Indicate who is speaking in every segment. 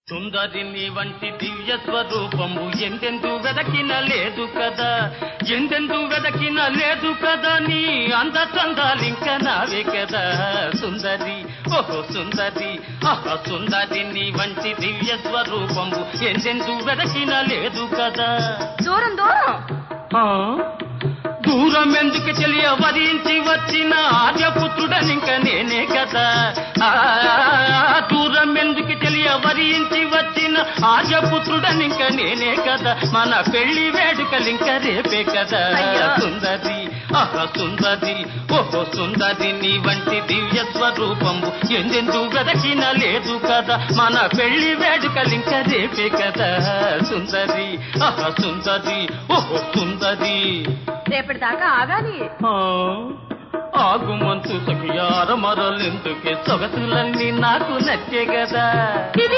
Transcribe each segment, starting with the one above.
Speaker 1: సుందరిని వంటి దివ్య స్వరూపము ఎందెందు వెదకిన లేదు కదా ఎందెందు వెదకిన లేదు కదా నీ అంద చందాలింక నావే కదా సుందరి ఓహో సుందరి ఆహా సుందరిని వంటి దివ్య స్వరూపము ఎందెందు వెదకిన లేదు కదా
Speaker 2: దూరం దూరం
Speaker 1: ఆ? దూరం ఎందుకు తెలియ వరించి వచ్చిన ఆర్యపుత్రుడనింక నేనే కదా ఆ, దూరం ఎందుకు తెలియ వరించి వచ్చిన ఆర్యపుత్రుడనింక నేనే కదా మన పెళ్లి వేడుకలింక రేపే కదా
Speaker 2: అయ్యో.
Speaker 1: సుందరి ఆహా సుందరి ఓహో సుందరి నీ వంటి దివ్య స్వరూపము ఎందెందు వెదకిన లేదు కదా మన పెళ్లి వేడుకలింక రేపే కదా సుందరి ఆహా సుందరి ఓహో సుందరి
Speaker 2: రేపటి దాకా ఆగాలి
Speaker 1: ఆ, ఆగుమంతు సఖియార మరలెందుకే సొగసులన్నీ నాకు నచ్చే కదా
Speaker 2: ఇది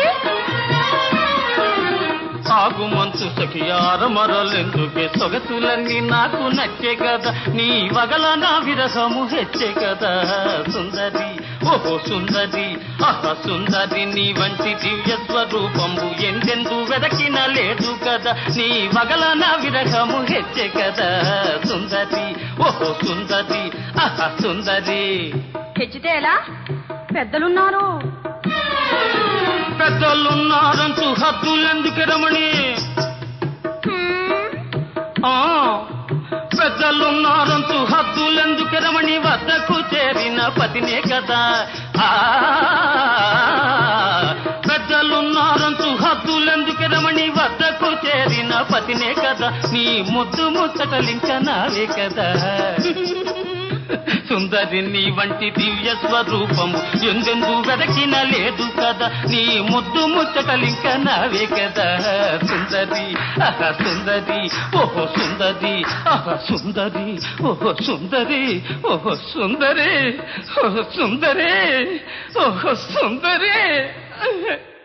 Speaker 1: ఆగుమంతు సఖియార మరలెందుకే సొగసులన్నీ నాకు నచ్చే కదా నీ వగల నా విరహము హెచ్చే కదా సుందరి ఓహో సుందరి ఆహా సుందరి నీ వంటి దివ్య స్వరూపము ఎందెందు వెదకిన లేదు కదా నీ వగల నా విరహము హెచ్చే కదా సుందరి ఓహో సుందరి ఆహా సుందరి
Speaker 2: తెచ్చితే ఎలా పెద్దలున్నారు
Speaker 1: పెద్దలున్నారంటూ హద్దులెందుకు రమణి
Speaker 2: హ్మ్.
Speaker 1: ఆ పెద్దలున్నారంటూ హద్దులెందుకు రమణి వద్దకు చేరిన పతినే కదా ఆ పెద్దలున్నారంటూ హద్దులెందుకు రమణి వద్దకు చేరిన పతినే కదా నీ ముద్దు ముచ్చటలింక నావే కదా సుందరి నీ వంటి దివ్య స్వరూపము ఎందెందు వెదకిన లేదు కదా నీ ముద్దు ముచ్చటలింక నావే కదా సుందరి ఆహా సుందరి ఓహో సుందరి ఆహా సుందరి ఓహో సుందరి ఓహో సుందరి ఓహో సుందరి ఓహో సుందరి